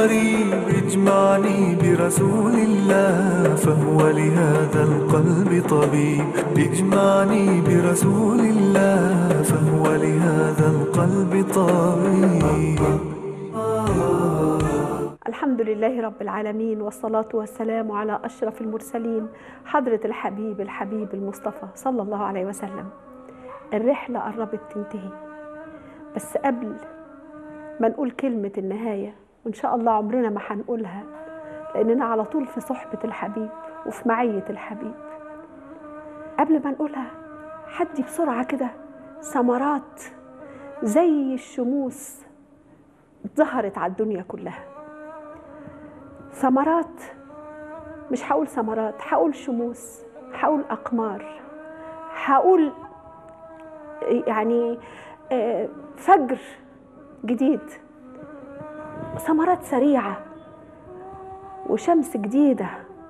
غريب اجمعني برسول الله فهو لهذا القلب طبيب اجمعني برسول الله فهو لهذا القلب طبيب الحمد لله رب العالمين والصلاة والسلام على أشرف المرسلين حضرة الحبيب الحبيب المصطفى صلى الله عليه وسلم الرحلة قربت تنتهي بس قبل ما نقول كلمة النهاية وإن شاء الله عمرنا ما هنقولها لأننا على طول في صحبة الحبيب وفي معية الحبيب قبل ما نقولها حدي بسرعة كده ثمرات زي الشموس ظهرت على الدنيا كلها ثمرات مش هقول ثمرات هقول شموس هقول أقمار هقول يعني آه، فجر جديد ثمرات سريعة وشمس جديدة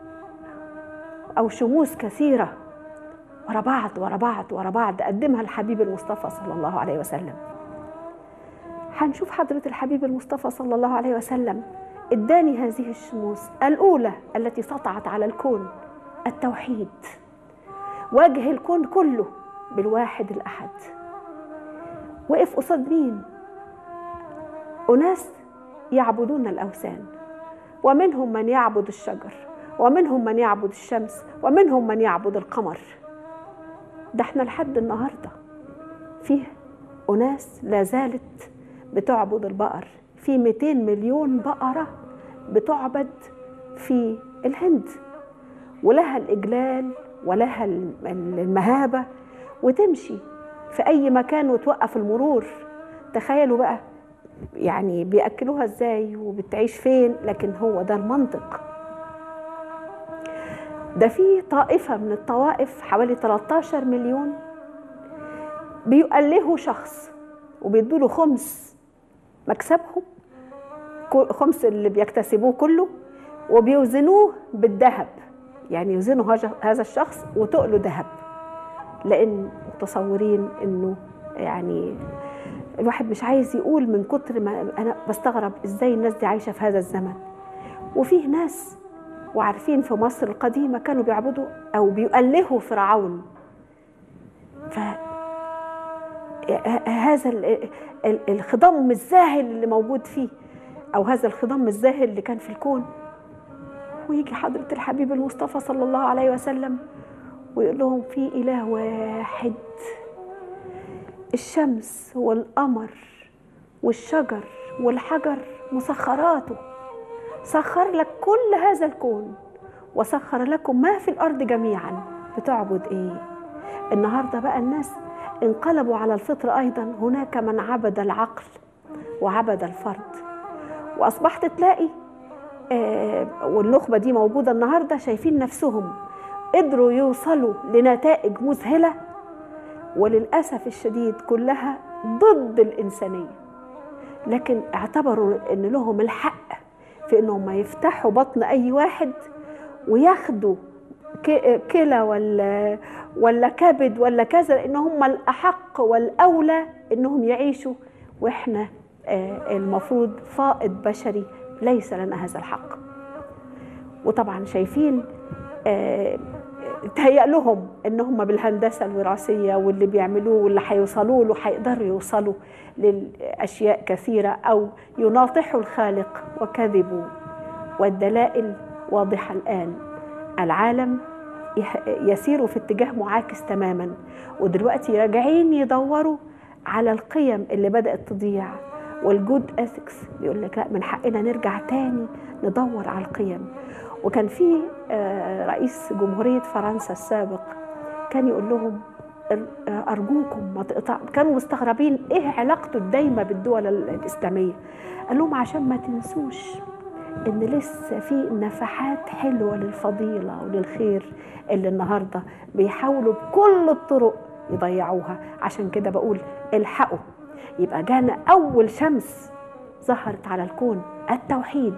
أو شموس كثيرة ورا بعض ورا بعض ورا بعض قدمها الحبيب المصطفى صلى الله عليه وسلم هنشوف حضرة الحبيب المصطفى صلى الله عليه وسلم اداني هذه الشموس الأولى التي سطعت على الكون التوحيد وجه الكون كله بالواحد الأحد وقف قصاد مين أناس يعبدون الأوثان ومنهم من يعبد الشجر ومنهم من يعبد الشمس ومنهم من يعبد القمر ده احنا لحد النهارده فيه أناس لا زالت بتعبد البقر في 200 مليون بقرة بتعبد في الهند ولها الإجلال ولها المهابة وتمشي في أي مكان وتوقف المرور تخيلوا بقى يعني بيأكلوها ازاي وبتعيش فين لكن هو ده المنطق ده في طائفة من الطوائف حوالي 13 مليون بيؤلهوا شخص وبيدوا له خمس مكسبهم خمس اللي بيكتسبوه كله وبيوزنوه بالذهب يعني يوزنوا هذا الشخص وتقله ذهب لان متصورين انه يعني الواحد مش عايز يقول من كتر ما انا بستغرب ازاي الناس دي عايشه في هذا الزمن وفيه ناس وعارفين في مصر القديمه كانوا بيعبدوا او بيؤلهوا فرعون ف هذا الخضم الزاهل اللي موجود فيه او هذا الخضم الزاهل اللي كان في الكون ويجي حضره الحبيب المصطفى صلى الله عليه وسلم ويقول لهم في اله واحد الشمس والقمر والشجر والحجر مسخراته سخر لك كل هذا الكون وسخر لكم ما في الارض جميعا بتعبد ايه النهارده بقى الناس انقلبوا على الفطر ايضا هناك من عبد العقل وعبد الفرد واصبحت تلاقي آه والنخبه دي موجوده النهارده شايفين نفسهم قدروا يوصلوا لنتائج مذهله وللاسف الشديد كلها ضد الانسانيه لكن اعتبروا ان لهم الحق في انهم يفتحوا بطن اي واحد وياخدوا كلى ولا ولا كبد ولا كذا لان هم الاحق والاولى انهم يعيشوا واحنا المفروض فائض بشري ليس لنا هذا الحق وطبعا شايفين تهيأ لهم ان هم بالهندسه الوراثيه واللي بيعملوه واللي هيوصلوا له هيقدروا يوصلوا للاشياء كثيره او يناطحوا الخالق وكذبوا والدلائل واضحه الان العالم يسير في اتجاه معاكس تماما ودلوقتي راجعين يدوروا على القيم اللي بدات تضيع والجود اثكس بيقول لك لا من حقنا نرجع تاني ندور على القيم وكان في رئيس جمهورية فرنسا السابق كان يقول لهم أرجوكم ما تقطع كانوا مستغربين إيه علاقته الدايمة بالدول الإسلامية قال لهم عشان ما تنسوش إن لسه في نفحات حلوة للفضيلة وللخير اللي النهاردة بيحاولوا بكل الطرق يضيعوها عشان كده بقول الحقوا يبقى جانا أول شمس ظهرت على الكون التوحيد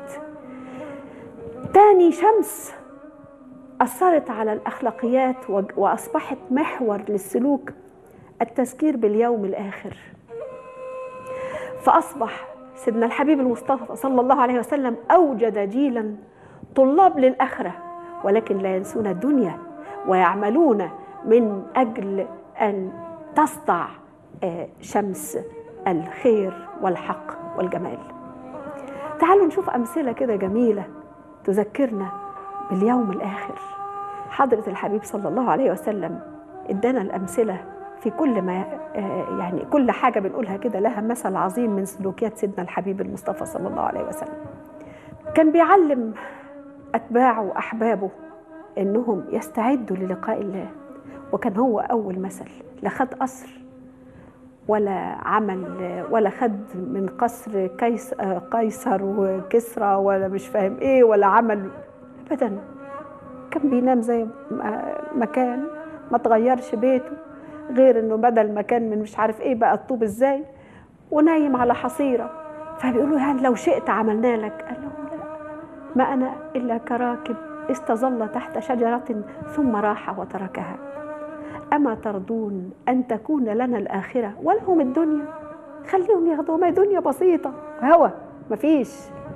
تاني شمس أثرت على الأخلاقيات وأصبحت محور للسلوك التذكير باليوم الآخر فأصبح سيدنا الحبيب المصطفى صلى الله عليه وسلم أوجد جيلا طلاب للآخرة ولكن لا ينسون الدنيا ويعملون من أجل أن تسطع آه، شمس الخير والحق والجمال تعالوا نشوف أمثلة كده جميلة تذكرنا باليوم الآخر حضرة الحبيب صلى الله عليه وسلم ادانا الأمثلة في كل ما آه، يعني كل حاجة بنقولها كده لها مثل عظيم من سلوكيات سيدنا الحبيب المصطفى صلى الله عليه وسلم كان بيعلم أتباعه وأحبابه إنهم يستعدوا للقاء الله وكان هو أول مثل لا خد قصر ولا عمل ولا خد من قصر كيس قيصر وكسرى ولا مش فاهم ايه ولا عمل ابدا كان بينام زي ما ما كان ما تغيرش بيته غير انه بدل ما كان من مش عارف ايه بقى الطوب ازاي ونايم على حصيره فبيقولوا هل لو شئت عملنا لك قال لهم لا ما انا الا كراكب استظل تحت شجره ثم راح وتركها أما ترضون أن تكون لنا الآخرة ولهم الدنيا خليهم ياخدوها ما هي دنيا بسيطة هوا مفيش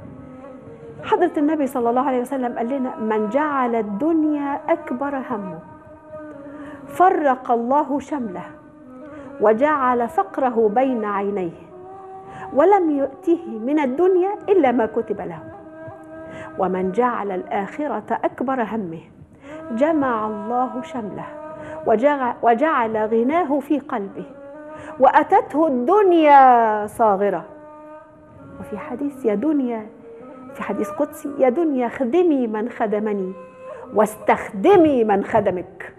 حضرة النبي صلى الله عليه وسلم قال لنا من جعل الدنيا أكبر همه فرق الله شمله وجعل فقره بين عينيه ولم يؤته من الدنيا إلا ما كتب له ومن جعل الآخرة أكبر همه جمع الله شمله وجعل, وجعل غناه في قلبه واتته الدنيا صاغره وفي حديث يا دنيا في حديث قدسي يا دنيا خدمي من خدمني واستخدمي من خدمك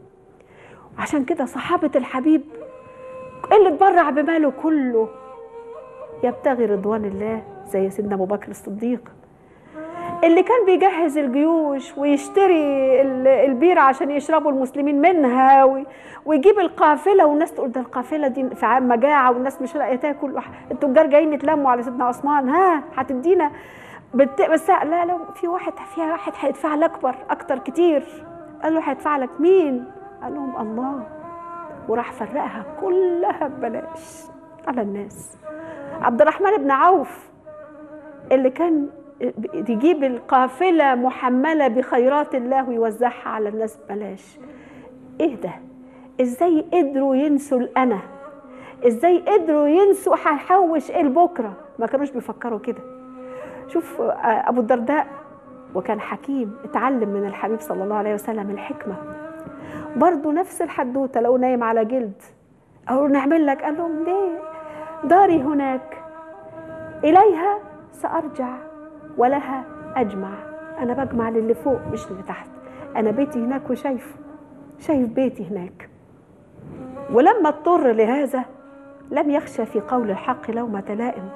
عشان كده صحابة الحبيب اللي اتبرع بماله كله يبتغي رضوان الله زي سيدنا ابو بكر الصديق اللي كان بيجهز الجيوش ويشتري البيرة عشان يشربوا المسلمين منها ويجيب القافلة والناس تقول ده القافلة دي في مجاعة والناس مش لاقية تاكل التجار جايين يتلموا على سيدنا عثمان ها هتدينا بت... بس لا لا في واحد في واحد هيدفع لك اكبر اكتر كتير قال له هيدفع لك مين؟ قال لهم الله وراح فرقها كلها ببلاش على الناس عبد الرحمن بن عوف اللي كان تجيب القافلة محملة بخيرات الله ويوزعها على الناس ببلاش ايه ده ازاي قدروا ينسوا الانا ازاي قدروا ينسوا هحوش ايه لبكره ما كانوش بيفكروا كده شوف ابو الدرداء وكان حكيم اتعلم من الحبيب صلى الله عليه وسلم الحكمه برضه نفس الحدوته لو نايم على جلد او نعمل لك قال لهم ليه داري هناك اليها سارجع ولها اجمع انا بجمع للي فوق مش اللي تحت انا بيتي هناك وشايفه شايف بيتي هناك ولما اضطر لهذا لم يخشى في قول الحق لومة لائم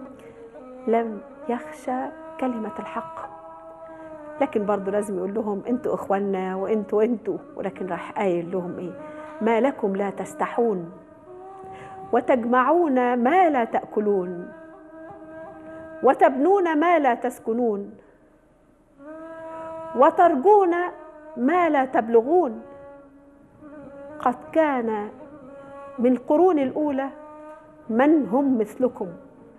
لم يخشى كلمة الحق لكن برضه لازم يقول لهم انتوا اخواننا وانتوا انتوا ولكن راح قايل لهم ايه ما لكم لا تستحون وتجمعون ما لا تأكلون وتبنون ما لا تسكنون وترجون ما لا تبلغون قد كان من القرون الاولى من هم مثلكم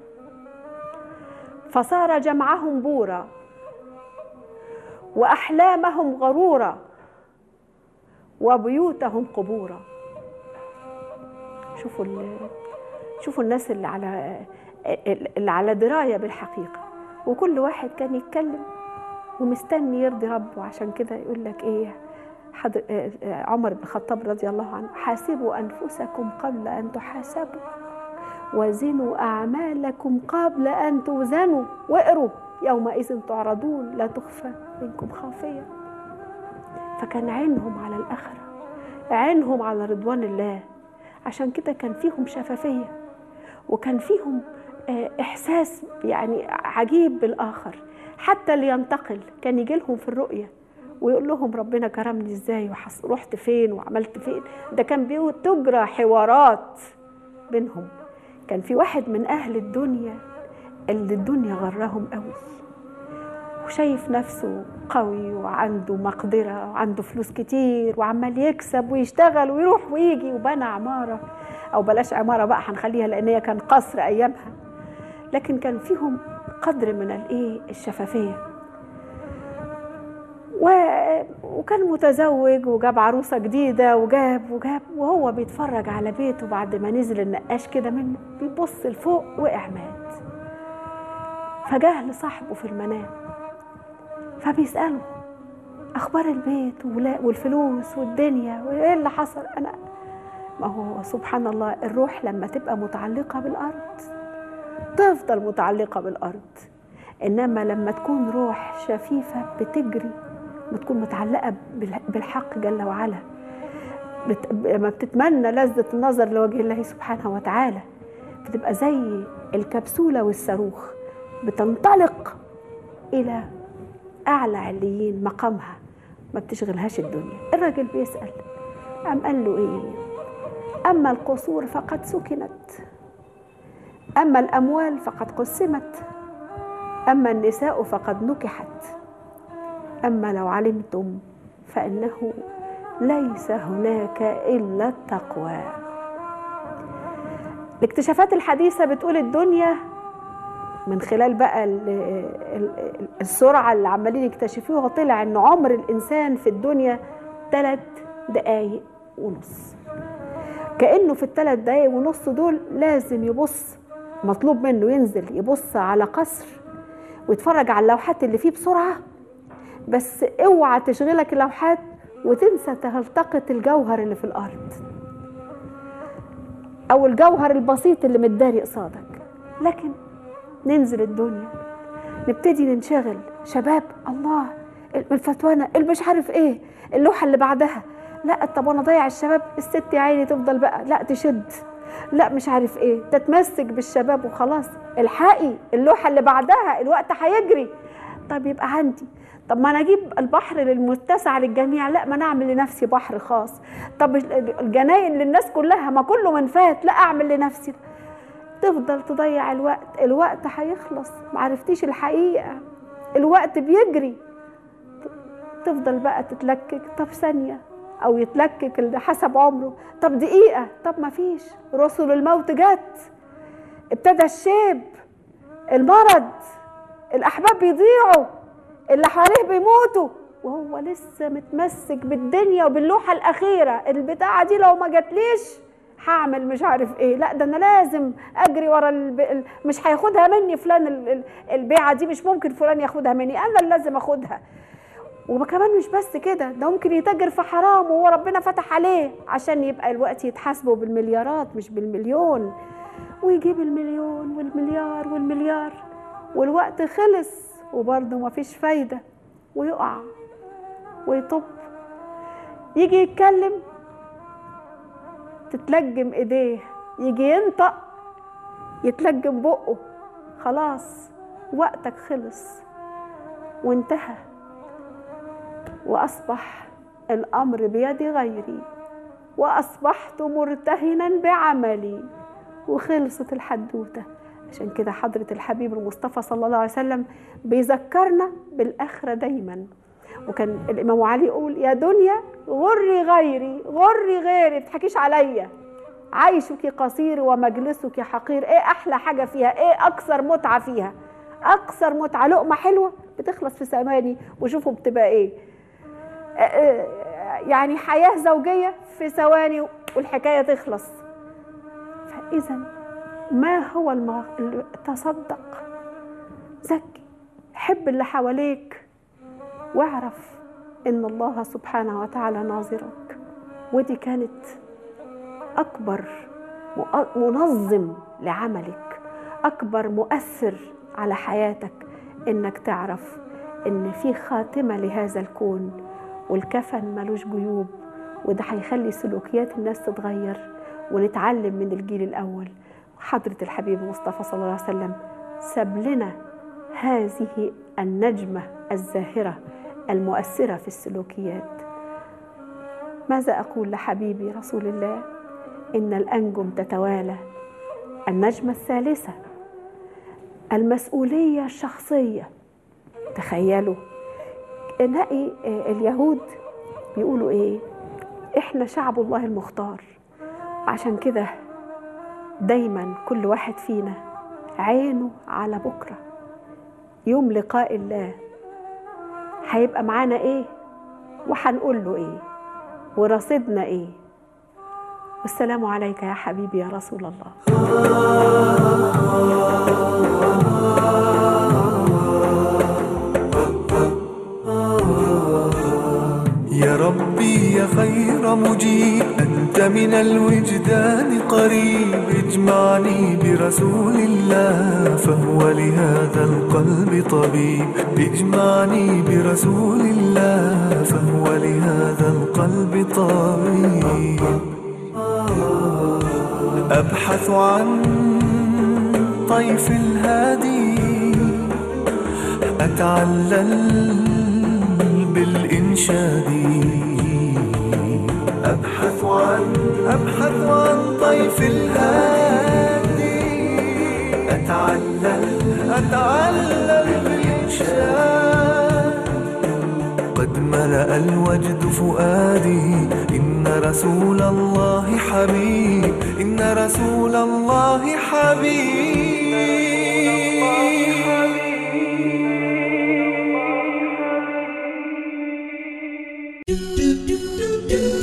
فصار جمعهم بورا واحلامهم غرورا وبيوتهم قبورا شوفوا شوفوا الناس اللي على اللي على درايه بالحقيقه وكل واحد كان يتكلم ومستني يرضي ربه عشان كده يقول لك ايه حضر عمر بن الخطاب رضي الله عنه حاسبوا انفسكم قبل ان تحاسبوا وزنوا اعمالكم قبل ان توزنوا واقروا يومئذ تعرضون لا تخفى منكم خافيه فكان عينهم على الاخره عينهم على رضوان الله عشان كده كان فيهم شفافيه وكان فيهم احساس يعني عجيب بالاخر حتى اللي ينتقل كان يجي لهم في الرؤيه ويقول لهم ربنا كرمني ازاي ورحت فين وعملت فين ده كان تجرى حوارات بينهم كان في واحد من اهل الدنيا اللي الدنيا غرهم قوي وشايف نفسه قوي وعنده مقدرة وعنده فلوس كتير وعمال يكسب ويشتغل ويروح ويجي وبنى عمارة أو بلاش عمارة بقى هنخليها لأن هي كان قصر أيامها لكن كان فيهم قدر من الايه الشفافيه و... وكان متزوج وجاب عروسه جديده وجاب وجاب وهو بيتفرج على بيته بعد ما نزل النقاش كده منه بيبص لفوق وقع مات فجاه لصاحبه في المنام فبيساله اخبار البيت ولا- والفلوس والدنيا وايه اللي حصل انا ما هو سبحان الله الروح لما تبقى متعلقه بالارض تفضل متعلقه بالارض انما لما تكون روح شفيفه بتجري بتكون متعلقه بال- بالحق جل وعلا بت... لما بتتمنى لذة النظر لوجه الله سبحانه وتعالى بتبقى زي الكبسولة والصاروخ بتنطلق إلى أعلى عليين مقامها ما بتشغلهاش الدنيا الراجل بيسأل قام قال له إيه أما القصور فقد سكنت أما الأموال فقد قسمت أما النساء فقد نكحت أما لو علمتم فإنه ليس هناك إلا التقوى الاكتشافات الحديثة بتقول الدنيا من خلال بقى ال- ال- السرعة اللي عمالين يكتشفوها طلع إن عمر الإنسان في الدنيا ثلاث دقايق ونص كأنه في الثلاث دقايق ونص دول لازم يبص مطلوب منه ينزل يبص على قصر ويتفرج على اللوحات اللي فيه بسرعة بس اوعى تشغلك اللوحات وتنسى تلتقط الجوهر اللي في الارض او الجوهر البسيط اللي متداري قصادك لكن ننزل الدنيا نبتدي ننشغل شباب الله الفتوانة اللي مش عارف ايه اللوحة اللي بعدها لا طب انا ضيع الشباب الست يا عيني تفضل بقى لا تشد لا مش عارف ايه تتمسك بالشباب وخلاص الحقي اللوحة اللي بعدها الوقت هيجري طب يبقى عندي طب ما انا اجيب البحر للمتسع للجميع لا ما انا اعمل لنفسي بحر خاص طب الجناين للناس كلها ما كله من فات لا اعمل لنفسي تفضل تضيع الوقت الوقت هيخلص معرفتيش الحقيقة الوقت بيجري تفضل بقى تتلكك طب ثانية أو يتلكك اللي حسب عمره طب دقيقة طب ما فيش رسل الموت جت ابتدى الشيب المرض الأحباب بيضيعوا اللي حواليه بيموتوا وهو لسه متمسك بالدنيا وباللوحة الأخيرة البتاعة دي لو ما جاتليش هعمل مش عارف ايه لا ده انا لازم اجري ورا الب... ال- مش هياخدها مني فلان ال- ال- البيعه دي مش ممكن فلان ياخدها مني انا اللي لازم اخدها وكمان مش بس كده ده ممكن يتاجر في حرام وهو ربنا فتح عليه عشان يبقى الوقت يتحاسبوا بالمليارات مش بالمليون ويجيب المليون والمليار والمليار والوقت خلص وبرضه مفيش فايده ويقع ويطب يجي يتكلم تتلجم ايديه يجي ينطق يتلجم بقه خلاص وقتك خلص وانتهى واصبح الامر بيد غيري واصبحت مرتهنا بعملي وخلصت الحدوته عشان كده حضرة الحبيب المصطفى صلى الله عليه وسلم بيذكرنا بالآخرة دايما وكان الإمام علي يقول يا دنيا غري غيري غري غيري بتحكيش عليا عيشك قصير ومجلسك حقير ايه احلى حاجه فيها ايه اكثر متعه فيها اكثر متعه لقمه حلوه بتخلص في ثواني وشوفوا بتبقى ايه آه، آه، يعني حياه زوجيه في ثواني والحكايه تخلص فاذا ما هو الم... تصدق زكي حب اللي حواليك واعرف ان الله سبحانه وتعالى ناظرك ودي كانت اكبر مؤ- منظم لعملك اكبر مؤثر على حياتك انك تعرف ان في خاتمه لهذا الكون والكفن ملوش جيوب وده هيخلي سلوكيات الناس تتغير ونتعلم من الجيل الاول حضره الحبيب المصطفى صلى الله عليه وسلم ساب لنا هذه النجمه الزاهره المؤثره في السلوكيات ماذا اقول لحبيبي رسول الله ان الانجم تتوالى النجمه الثالثه المسؤوليه الشخصيه تخيلوا نلاقي اليهود بيقولوا ايه احنا شعب الله المختار عشان كده دايما كل واحد فينا عينه على بكرة يوم لقاء الله هيبقى معانا ايه وهنقول له ايه ورصيدنا ايه والسلام عليك يا حبيبي يا رسول الله يا ربي يا خير مجيب أنت من الوجدان قريب اجمعني برسول الله فهو لهذا القلب طبيب اجمعني برسول الله فهو لهذا القلب طبيب أبحث عن طيف الهادي أتعلل بالإنشاد أبحث عن أبحث عن طيف الهادي أتعلل أتعلل بالإنشاد قد ملأ الوجد فؤادي إن رسول الله حبيب إن رسول الله حبيب